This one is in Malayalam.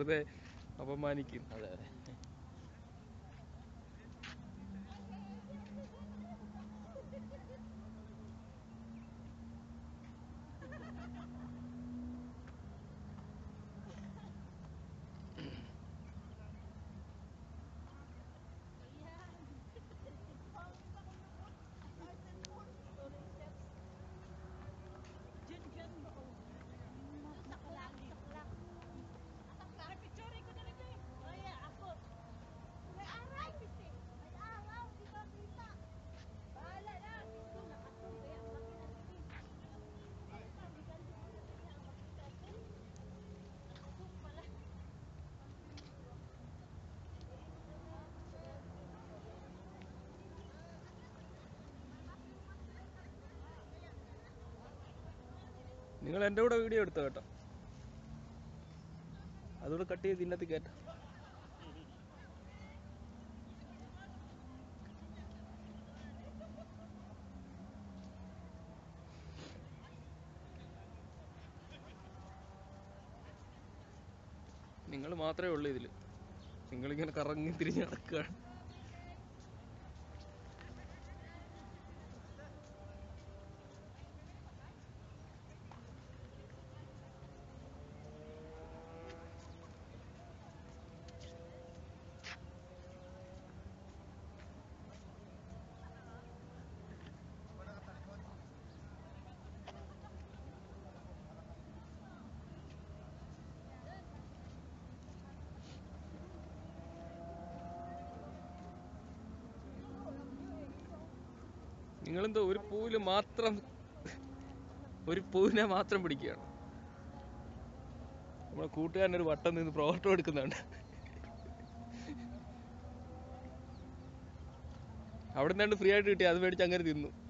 വെറുതെ അപമാനിക്കും അതെ അതെ നിങ്ങൾ എൻ്റെ കൂടെ വീഡിയോ എടുത്തോ കേട്ടോ അതുകൂടെ കട്ട് ചെയ്ത് ഇതിനകത്ത് കയറ്റാം നിങ്ങൾ മാത്രമേ ഉള്ളൂ ഇതിൽ നിങ്ങളിങ്ങനെ കറങ്ങി തിരിഞ്ഞ് നടക്കുകയാണ് നിങ്ങളെന്തോ ഒരു പൂവില് മാത്രം ഒരു പൂവിനെ മാത്രം പിടിക്കുകയാണ് നമ്മളെ കൂട്ടുകാരൻ ഒരു വട്ടം നിന്ന് ഫോട്ടോ എടുക്കുന്നുണ്ട് അവിടെ നിന്നാണ്ട് ഫ്രീ ആയിട്ട് കിട്ടി അത് മേടിച്ച് അങ്ങനെ തിന്നു